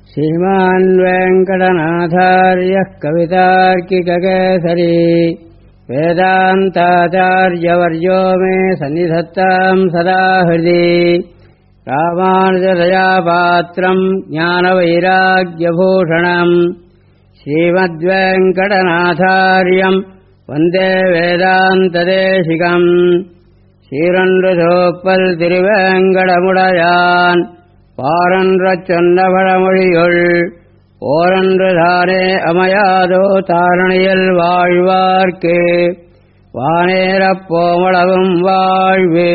श्रीमान् वेङ्कटनाथार्यः कवितार्किककेसरी वेदान्ताचार्यवर्यो मे सन्निधत्ताम् सदा हृदि रामानुजदयापात्रम् ज्ञानवैराग्यभूषणम् श्रीमद्वेङ्कटनाथार्यम् वन्दे वेदान्तदेशिकम् சீரொன்றுதோப்பல் திருவேங்கடமுடையான் பாரன்றச் சொன்ன பழமொழியுள் ஓரன்று தானே அமையாதோ தாரணியில் வாழ்வார்க்கு வானேரப் போமளவும் வாழ்வே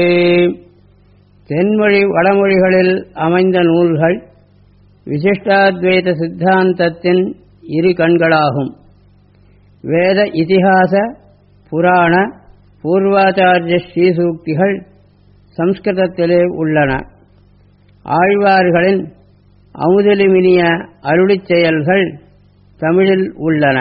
தென்மொழி வடமொழிகளில் அமைந்த நூல்கள் விசிஷ்டாத்வைத சித்தாந்தத்தின் இரு கண்களாகும் வேத இதிகாச புராண பூர்வாச்சாரிய ஸ்ரீசூக்திகள் சம்ஸ்கிருதத்திலே உள்ளன ஆழ்வார்களின் அமுதலிமினிய அருளிச் செயல்கள் தமிழில் உள்ளன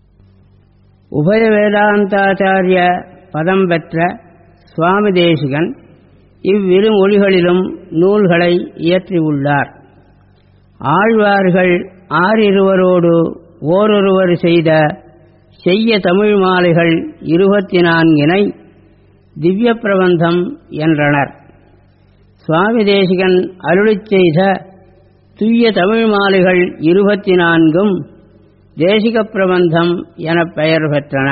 உபய வேதாந்தாச்சாரிய பதம் பெற்ற சுவாமி தேசிகன் இவ்விரு மொழிகளிலும் நூல்களை இயற்றியுள்ளார் ஆழ்வார்கள் ஆறிருவரோடு ஓரொருவர் செய்த செய்ய தமிழ் மாலைகள் இருபத்தி நான்கினை திவ்ய பிரபந்தம் என்றனர் சுவாமி தேசிகன் அருளிச் செய்த துய்ய தமிழ் மாலைகள் இருபத்தி நான்கும் தேசிக பிரபந்தம் என பெயர் பெற்றன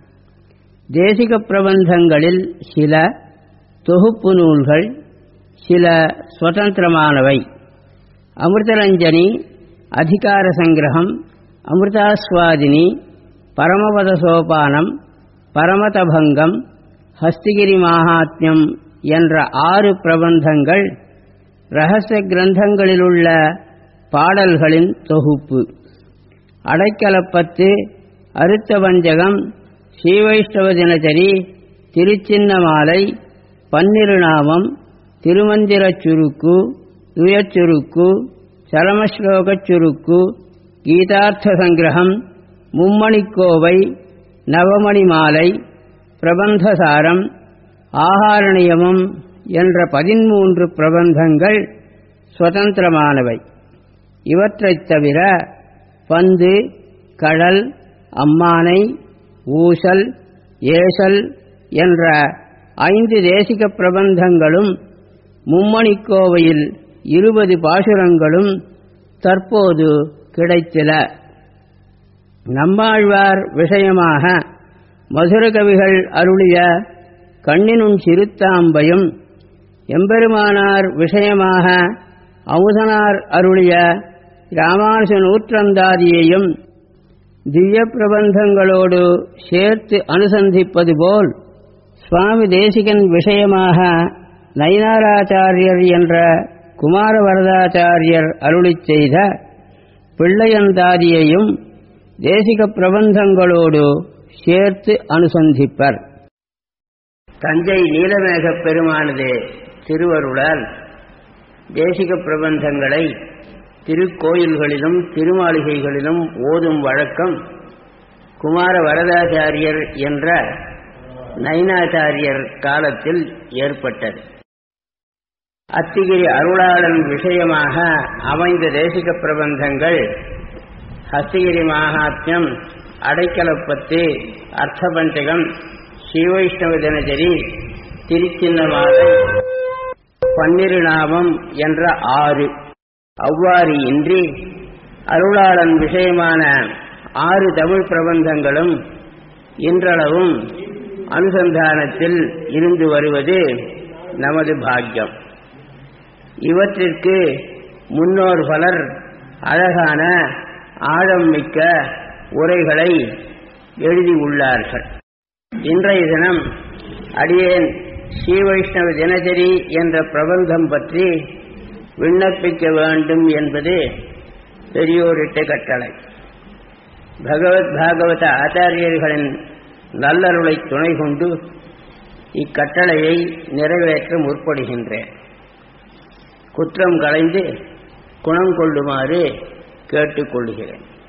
தேசிக பிரபந்தங்களில் சில தொகுப்பு நூல்கள் சில சுதந்திரமானவை அமிர்தரஞ்சனி அதிகார சங்கிரகம் அமிர்தாஸ்வாதினி பரமபத சோபானம் பரமதபங்கம் ஹஸ்திகிரி மாகாத்மியம் என்ற ஆறு பிரபந்தங்கள் ரகசிய கிரந்தங்களிலுள்ள பாடல்களின் தொகுப்பு அடைக்கலப்பத்து அருத்த பஞ்சகம் ஸ்ரீவைஷ்ணவ தினசரி திருச்சின்னமாலை பன்னிருநாமம் திருமந்திரச் சுருக்கு துயச்சுருக்கு சரமஸ்லோகச் சுருக்கு கீதார்த்த சங்கிரகம் மும்மணிக்கோவை நவமணி மாலை பிரபந்தசாரம் ஆகாரணியமம் என்ற பதிமூன்று பிரபந்தங்கள் சுதந்திரமானவை இவற்றைத் தவிர பந்து கடல் அம்மானை ஊசல் ஏசல் என்ற ஐந்து தேசிக பிரபந்தங்களும் மும்மணிக்கோவையில் இருபது பாசுரங்களும் தற்போது கிடைத்தில நம்மாழ்வார் விஷயமாக மதுர கவிகள் அருளிய கண்ணினும் சிறுத்தாம்பையும் எம்பெருமானார் விஷயமாக அமுதனார் அருளிய ராமானுஜ நூற்றந்தாதியையும் திவ்ய பிரபந்தங்களோடு சேர்த்து அனுசந்திப்பது போல் சுவாமி தேசிகன் விஷயமாக நயினாராச்சாரியர் என்ற குமாரவரதாச்சாரியர் அருளிச் செய்த பிள்ளையந்தாதியையும் தேசிக பிரபந்தங்களோடு சேர்த்து அனுசந்திப்பர் தஞ்சை நீலமேகப் பெருமானது திருவருளால் தேசிக பிரபந்தங்களை திருக்கோயில்களிலும் திருமாளிகைகளிலும் ஓதும் வழக்கம் குமார வரதாச்சாரியர் என்ற நைனாச்சாரியர் காலத்தில் ஏற்பட்டது அத்திகிரி அருளாளன் விஷயமாக அமைந்த தேசிக பிரபந்தங்கள் ஹஸ்தகிரி மகாத்மியம் அடைக்கலப்பத்து அர்த்தபஞ்சகம் ஸ்ரீவைஷ்ணவ தினசரி திருச்சின்னமாலை பன்னிருநாமம் என்ற ஆறு அவ்வாறு இன்றி அருளாளன் விஷயமான ஆறு தமிழ் பிரபந்தங்களும் இன்றளவும் அனுசந்தானத்தில் இருந்து வருவது நமது பாக்கியம் இவற்றிற்கு முன்னோர் பலர் அழகான ஆழம் மிக்க உரைகளை எழுதியுள்ளார்கள் இன்றைய தினம் அடியேன் ஸ்ரீ வைஷ்ணவ தினசரி என்ற பிரபந்தம் பற்றி விண்ணப்பிக்க வேண்டும் என்பது பெரியோரிட்ட கட்டளை பகவத் பாகவத ஆச்சாரியர்களின் நல்லருளை துணை கொண்டு இக்கட்டளையை நிறைவேற்ற முற்படுகின்றேன் குற்றம் களைந்து குணம் கொள்ளுமாறு கேட்டுக்கொள்கிறேன்